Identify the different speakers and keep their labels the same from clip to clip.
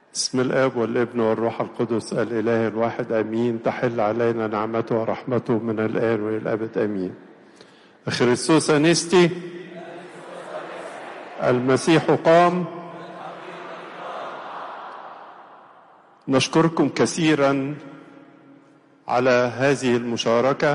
Speaker 1: بسم الاب والابن والروح القدس الاله الواحد امين تحل علينا نعمته ورحمته من الان والى الابد امين خريستوس انستي المسيح قام نشكركم كثيرا على هذه المشاركه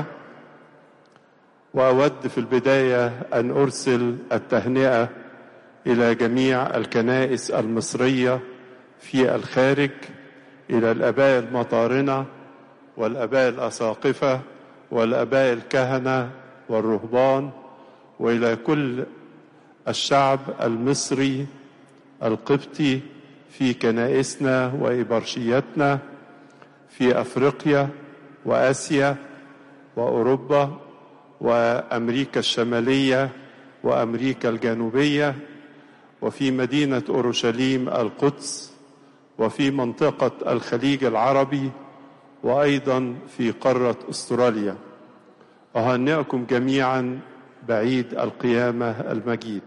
Speaker 1: واود في البدايه ان ارسل التهنئه الى جميع الكنائس المصريه في الخارج الى الاباء المطارنه والاباء الاساقفه والاباء الكهنه والرهبان والى كل الشعب المصري القبطي في كنائسنا وإبرشيتنا في أفريقيا وآسيا وأوروبا وأمريكا الشمالية وأمريكا الجنوبية وفي مدينة أورشليم القدس وفي منطقة الخليج العربي وأيضا في قارة أستراليا أهنئكم جميعا بعيد القيامة المجيد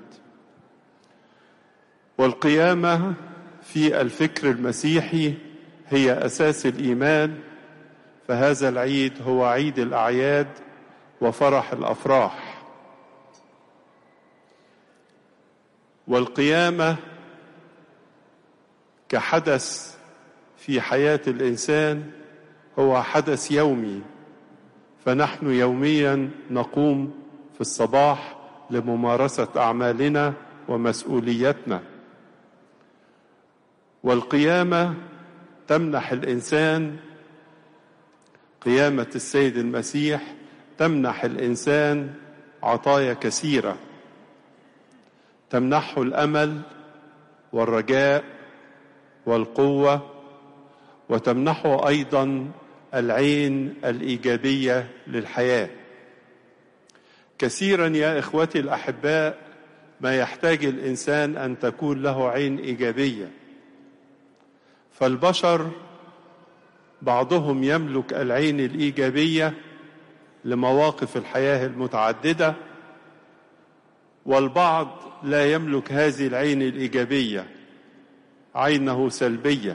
Speaker 1: والقيامة في الفكر المسيحي هي أساس الإيمان فهذا العيد هو عيد الأعياد وفرح الأفراح والقيامة كحدث في حياة الإنسان هو حدث يومي فنحن يوميا نقوم في الصباح لممارسة أعمالنا ومسؤوليتنا والقيامة تمنح الإنسان قيامة السيد المسيح تمنح الإنسان عطايا كثيرة تمنحه الأمل والرجاء والقوة وتمنحه أيضا العين الإيجابية للحياة كثيرا يا إخوتي الأحباء ما يحتاج الإنسان أن تكون له عين إيجابية فالبشر بعضهم يملك العين الايجابيه لمواقف الحياه المتعدده والبعض لا يملك هذه العين الايجابيه عينه سلبيه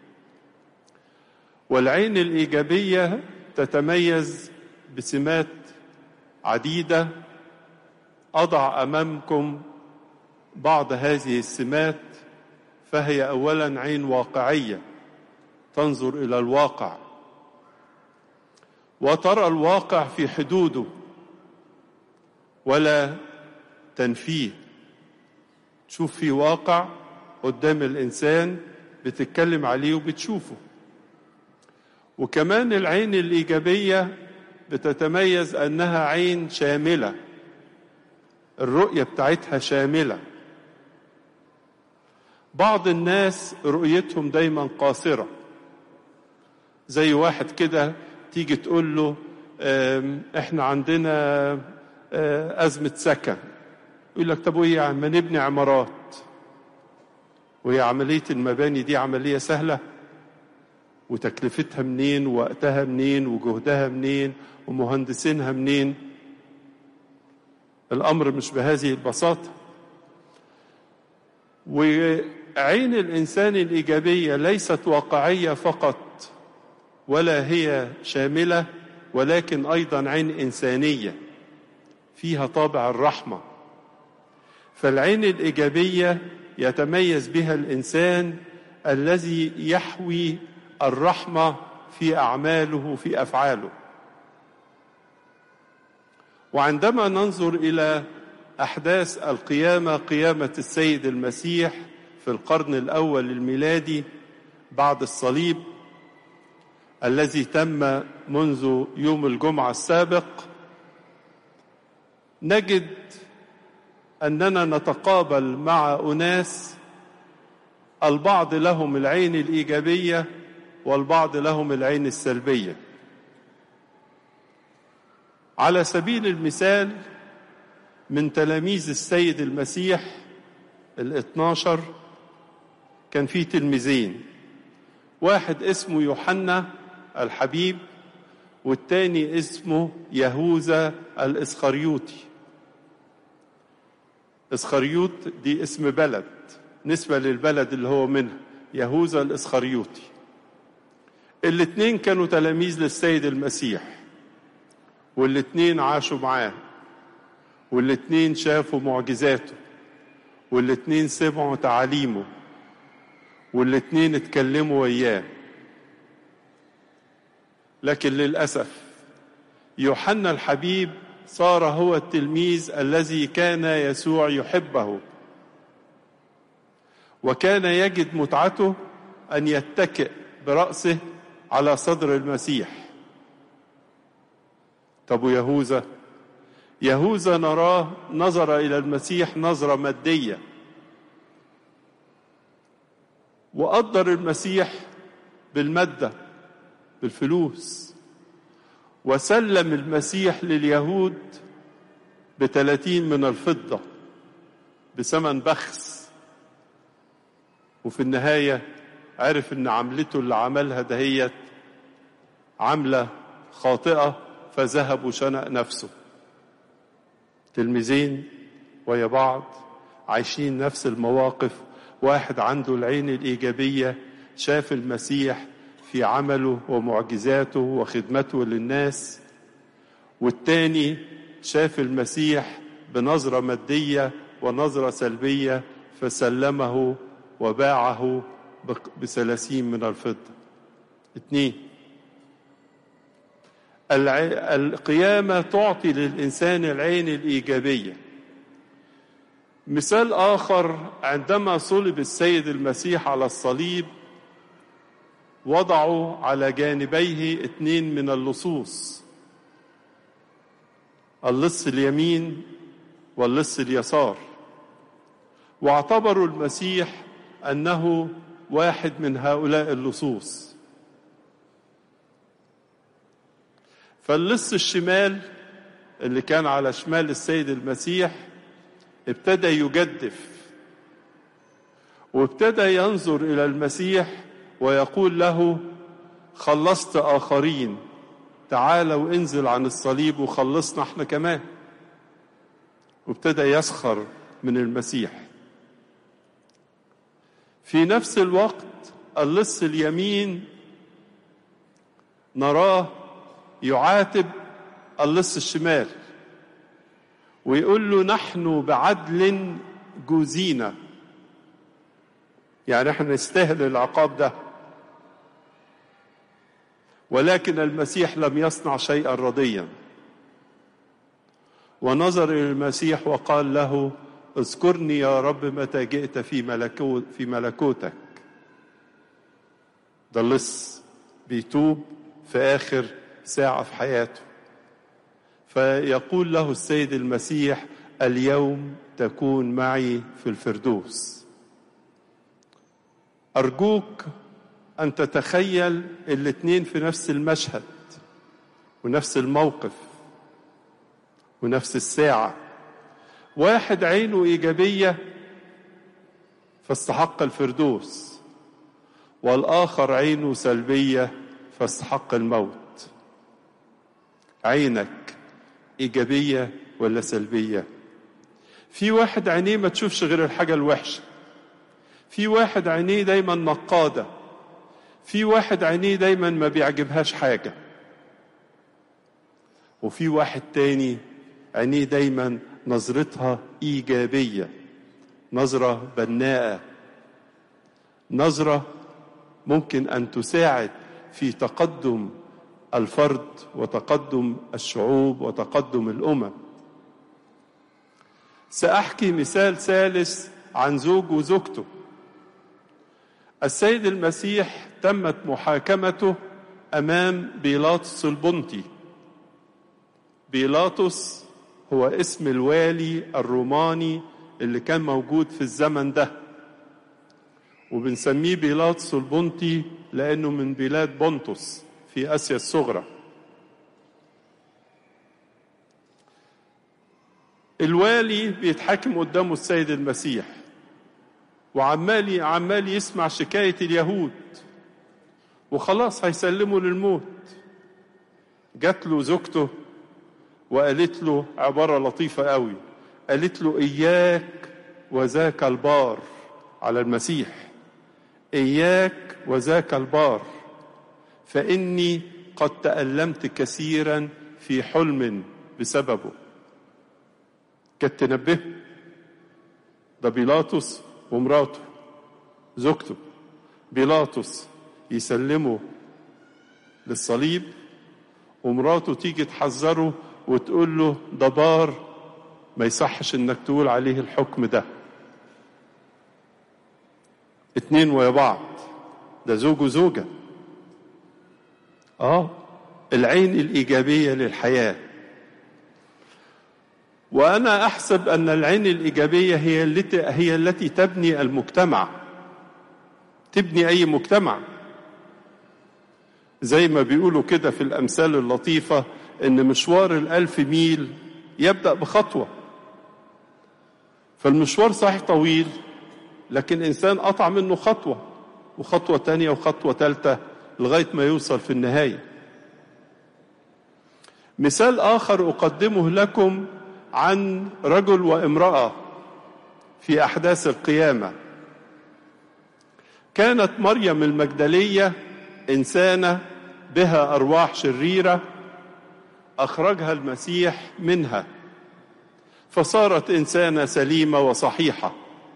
Speaker 1: والعين الايجابيه تتميز بسمات عديده اضع امامكم بعض هذه السمات فهي اولا عين واقعيه تنظر الى الواقع وترى الواقع في حدوده ولا تنفيه تشوف في واقع قدام الانسان بتتكلم عليه وبتشوفه وكمان العين الايجابيه بتتميز انها عين شامله الرؤيه بتاعتها شامله بعض الناس رؤيتهم دايما قاصرة زي واحد كده تيجي تقول له احنا عندنا أزمة سكن يقول لك طب وإيه ما نبني عمارات وهي عملية المباني دي عملية سهلة وتكلفتها منين ووقتها منين وجهدها منين ومهندسينها منين الأمر مش بهذه البساطة وعين الانسان الايجابيه ليست واقعيه فقط ولا هي شامله ولكن ايضا عين انسانيه فيها طابع الرحمه فالعين الايجابيه يتميز بها الانسان الذي يحوي الرحمه في اعماله في افعاله وعندما ننظر الى احداث القيامه قيامه السيد المسيح في القرن الاول الميلادي بعد الصليب الذي تم منذ يوم الجمعه السابق نجد اننا نتقابل مع اناس البعض لهم العين الايجابيه والبعض لهم العين السلبيه على سبيل المثال من تلاميذ السيد المسيح الاثناشر كان في تلميذين واحد اسمه يوحنا الحبيب والتاني اسمه يهوذا الإسخريوطي إسخريوط دي اسم بلد نسبة للبلد اللي هو منها يهوذا الإسخريوطي الاتنين كانوا تلاميذ للسيد المسيح والاتنين عاشوا معاه والاتنين شافوا معجزاته والاتنين سمعوا تعاليمه والاتنين اتكلموا وياه لكن للأسف يوحنا الحبيب صار هو التلميذ الذي كان يسوع يحبه وكان يجد متعته أن يتكئ برأسه على صدر المسيح طب ويهوذا يهوذا نراه نظر إلى المسيح نظرة مادية وقدر المسيح بالمادة بالفلوس وسلم المسيح لليهود بثلاثين من الفضة بثمن بخس وفي النهاية عرف ان عملته اللي عملها دهيت عملة خاطئة فذهب وشنق نفسه تلميذين ويا بعض عايشين نفس المواقف واحد عنده العين الإيجابية شاف المسيح في عمله ومعجزاته وخدمته للناس والتاني شاف المسيح بنظرة مادية ونظرة سلبية فسلمه وباعه بثلاثين من الفضة اثنين القيامة تعطي للإنسان العين الإيجابية مثال آخر عندما صلب السيد المسيح على الصليب وضعوا على جانبيه اثنين من اللصوص اللص اليمين واللص اليسار واعتبروا المسيح أنه واحد من هؤلاء اللصوص فاللص الشمال اللي كان على شمال السيد المسيح ابتدى يجدف وابتدى ينظر إلى المسيح ويقول له خلصت آخرين تعال وانزل عن الصليب وخلصنا احنا كمان وابتدى يسخر من المسيح في نفس الوقت اللص اليمين نراه يعاتب اللص الشمال ويقول له نحن بعدل جوزينا يعني احنا نستاهل العقاب ده ولكن المسيح لم يصنع شيئا رضيا ونظر الى المسيح وقال له اذكرني يا رب متى جئت في ملكوت في ملكوتك ده اللص بيتوب في اخر ساعه في حياته فيقول له السيد المسيح اليوم تكون معي في الفردوس ارجوك ان تتخيل الاتنين في نفس المشهد ونفس الموقف ونفس الساعه واحد عينه ايجابيه فاستحق الفردوس والاخر عينه سلبيه فاستحق الموت عينك ايجابيه ولا سلبيه في واحد عينيه ما تشوفش غير الحاجه الوحشه في واحد عينيه دايما نقاده في واحد عينيه دايما ما بيعجبهاش حاجه وفي واحد تاني عينيه دايما نظرتها ايجابيه نظره بناءه نظره ممكن ان تساعد في تقدم الفرد وتقدم الشعوب وتقدم الامم ساحكي مثال ثالث عن زوج وزوجته السيد المسيح تمت محاكمته امام بيلاطس البنطي بيلاطس هو اسم الوالي الروماني اللي كان موجود في الزمن ده وبنسميه بيلاطس البنطي لانه من بلاد بونطس في اسيا الصغرى الوالي بيتحاكم قدامه السيد المسيح وعمال عمال يسمع شكايه اليهود وخلاص هيسلمه للموت جات له زوجته وقالت له عباره لطيفه قوي قالت له اياك وذاك البار على المسيح إياك وذاك البار فإني قد تألمت كثيرا في حلم بسببه كانت تنبهه ده بيلاطس ومراته زوجته بيلاطس يسلمه للصليب ومراته تيجي تحذره وتقول له ده بار ما يصحش انك تقول عليه الحكم ده اتنين ويا بعض ده زوج وزوجة اه العين الإيجابية للحياة وأنا أحسب أن العين الإيجابية هي التي هي التي تبني المجتمع تبني أي مجتمع زي ما بيقولوا كده في الأمثال اللطيفة إن مشوار الألف ميل يبدأ بخطوة فالمشوار صحيح طويل لكن إنسان قطع منه خطوة وخطوة تانية وخطوة تالتة لغاية ما يوصل في النهاية مثال آخر أقدمه لكم عن رجل وامرأة في أحداث القيامة كانت مريم المجدلية إنسانة بها أرواح شريرة أخرجها المسيح منها فصارت إنسانة سليمة وصحيحة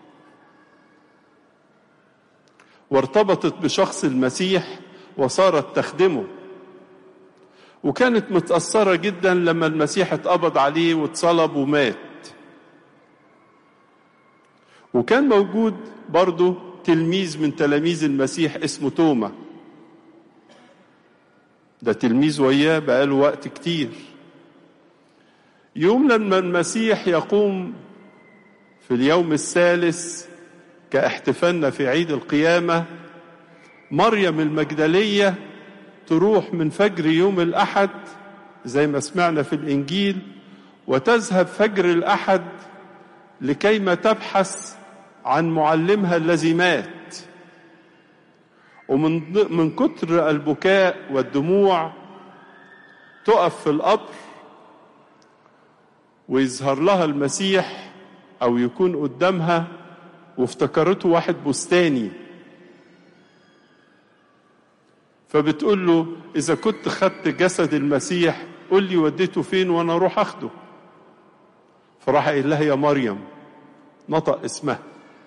Speaker 1: وارتبطت بشخص المسيح وصارت تخدمه وكانت متأثرة جدا لما المسيح اتقبض عليه واتصلب ومات وكان موجود برضه تلميذ من تلاميذ المسيح اسمه توما ده تلميذ وياه بقاله وقت كتير يوم لما المسيح يقوم في اليوم الثالث كاحتفالنا في عيد القيامة مريم المجدلية تروح من فجر يوم الأحد زي ما سمعنا في الإنجيل وتذهب فجر الأحد لكيما تبحث عن معلمها الذي مات ومن من كتر البكاء والدموع تقف في القبر ويظهر لها المسيح او يكون قدامها وافتكرته واحد بستاني فبتقول له اذا كنت خدت جسد المسيح قول لي وديته فين وانا اروح اخده فراح قايل لها يا مريم نطق اسمها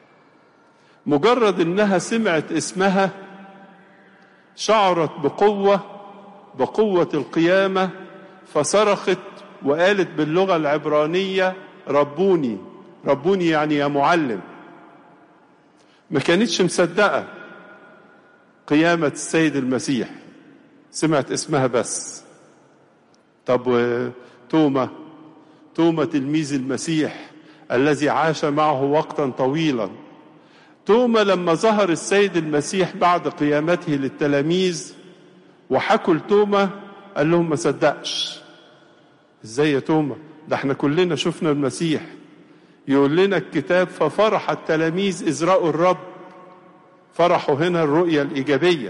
Speaker 1: مجرد انها سمعت اسمها شعرت بقوه بقوه القيامه فصرخت وقالت باللغه العبرانيه ربوني ربوني يعني يا معلم ما كانتش مصدقه قيامه السيد المسيح سمعت اسمها بس طب توما توما تلميذ المسيح الذي عاش معه وقتا طويلا توما لما ظهر السيد المسيح بعد قيامته للتلاميذ وحكوا لتوما قال لهم ما صدقش ازاي يا توما ده احنا كلنا شفنا المسيح يقول لنا الكتاب ففرح التلاميذ اذ راوا الرب فرحوا هنا الرؤيه الايجابيه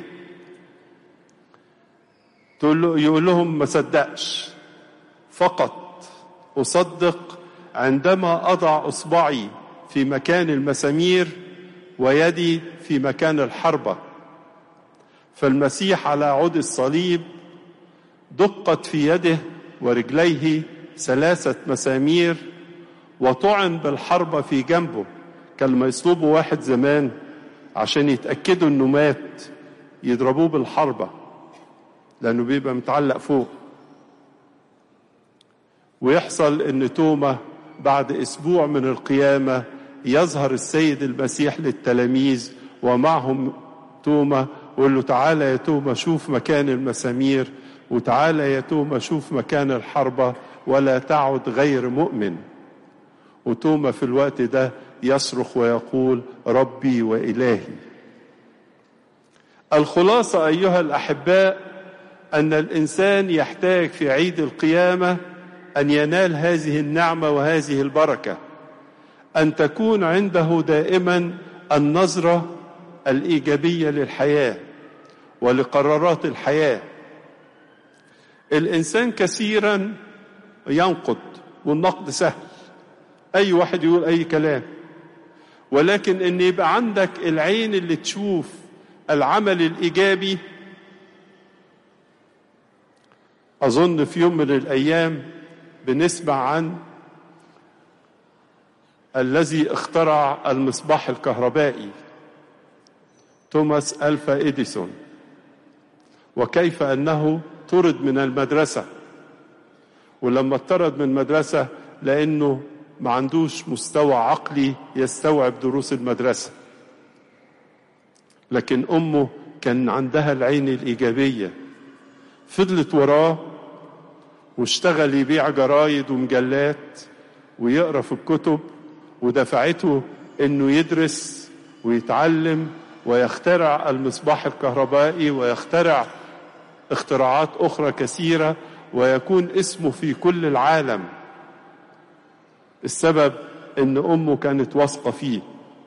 Speaker 1: تقول له يقول لهم ما صدقش فقط اصدق عندما اضع اصبعي في مكان المسامير ويدي في مكان الحربة فالمسيح على عود الصليب دقت في يده ورجليه ثلاثة مسامير وطعن بالحربة في جنبه كان لما يصلبوا واحد زمان عشان يتأكدوا انه مات يضربوه بالحربة لأنه بيبقى متعلق فوق ويحصل ان توما بعد اسبوع من القيامه يظهر السيد المسيح للتلاميذ ومعهم توما ويقول له تعالى يا توما شوف مكان المسامير وتعالى يا توما شوف مكان الحربة ولا تعد غير مؤمن وتوما في الوقت ده يصرخ ويقول ربي وإلهي الخلاصة أيها الأحباء أن الإنسان يحتاج في عيد القيامة أن ينال هذه النعمة وهذه البركة أن تكون عنده دائما النظرة الإيجابية للحياة ولقرارات الحياة الإنسان كثيرا ينقد والنقد سهل أي واحد يقول أي كلام ولكن أن يبقى عندك العين اللي تشوف العمل الإيجابي أظن في يوم من الأيام بنسمع عن الذي اخترع المصباح الكهربائي توماس ألفا إديسون وكيف أنه طرد من المدرسة ولما اطرد من المدرسة لأنه ما عندوش مستوى عقلي يستوعب دروس المدرسة لكن أمه كان عندها العين الإيجابية فضلت وراه واشتغل يبيع جرايد ومجلات ويقرا في الكتب ودفعته انه يدرس ويتعلم ويخترع المصباح الكهربائي ويخترع اختراعات اخرى كثيره ويكون اسمه في كل العالم السبب ان امه كانت واثقه فيه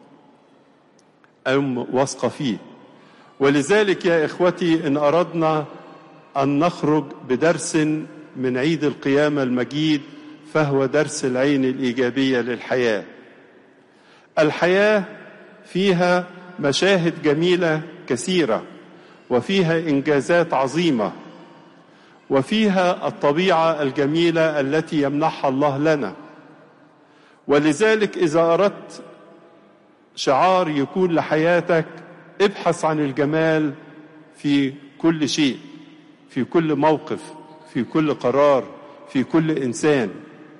Speaker 1: ام واثقه فيه ولذلك يا اخوتي ان اردنا ان نخرج بدرس من عيد القيامه المجيد فهو درس العين الايجابيه للحياه الحياه فيها مشاهد جميله كثيره وفيها انجازات عظيمه وفيها الطبيعه الجميله التي يمنحها الله لنا ولذلك اذا اردت شعار يكون لحياتك ابحث عن الجمال في كل شيء في كل موقف في كل قرار في كل انسان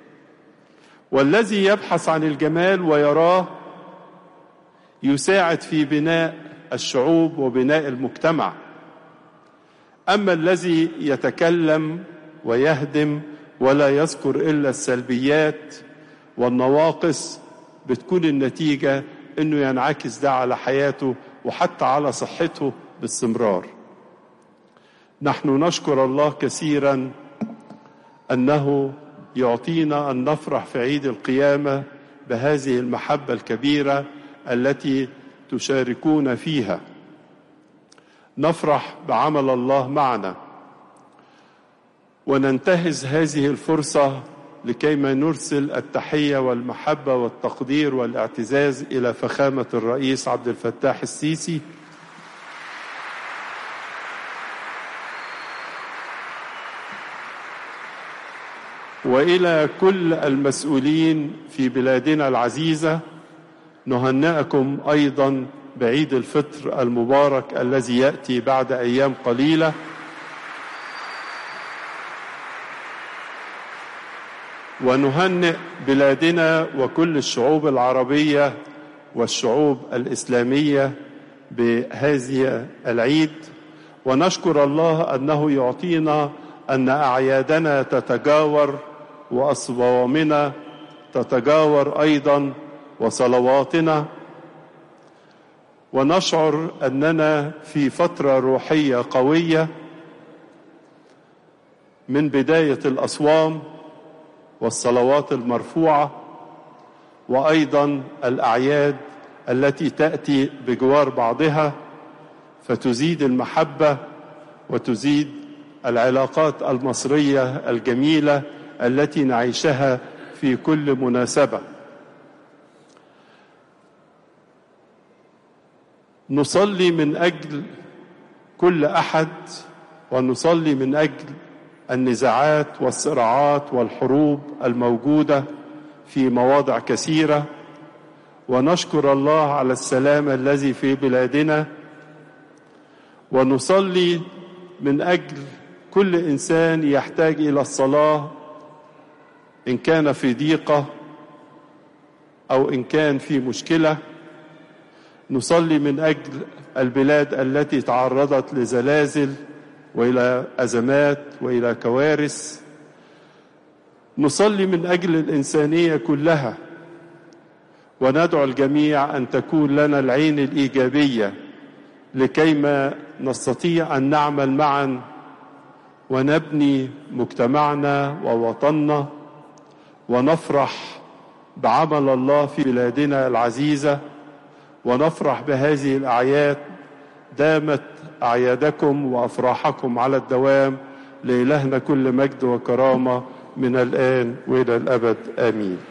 Speaker 1: والذي يبحث عن الجمال ويراه يساعد في بناء الشعوب وبناء المجتمع اما الذي يتكلم ويهدم ولا يذكر الا السلبيات والنواقص بتكون النتيجه انه ينعكس ده على حياته وحتى على صحته باستمرار نحن نشكر الله كثيرا انه يعطينا ان نفرح في عيد القيامه بهذه المحبه الكبيره التي تشاركون فيها نفرح بعمل الله معنا وننتهز هذه الفرصه لكيما نرسل التحيه والمحبه والتقدير والاعتزاز الى فخامه الرئيس عبد الفتاح السيسي والى كل المسؤولين في بلادنا العزيزه نهنئكم ايضا بعيد الفطر المبارك الذي ياتي بعد ايام قليله ونهنئ بلادنا وكل الشعوب العربيه والشعوب الاسلاميه بهذه العيد ونشكر الله انه يعطينا ان اعيادنا تتجاور واصوامنا تتجاور ايضا وصلواتنا ونشعر اننا في فتره روحيه قويه من بدايه الاصوام والصلوات المرفوعه وايضا الاعياد التي تاتي بجوار بعضها فتزيد المحبه وتزيد العلاقات المصريه الجميله التي نعيشها في كل مناسبه نصلي من اجل كل احد ونصلي من اجل النزاعات والصراعات والحروب الموجوده في مواضع كثيره ونشكر الله على السلام الذي في بلادنا ونصلي من اجل كل انسان يحتاج الى الصلاه ان كان في ضيقه او ان كان في مشكله نصلي من اجل البلاد التي تعرضت لزلازل والى ازمات والى كوارث نصلي من اجل الانسانيه كلها وندعو الجميع ان تكون لنا العين الايجابيه لكيما نستطيع ان نعمل معا ونبني مجتمعنا ووطننا ونفرح بعمل الله في بلادنا العزيزه ونفرح بهذه الاعياد دامت اعيادكم وافراحكم على الدوام لالهنا كل مجد وكرامه من الان والى الابد امين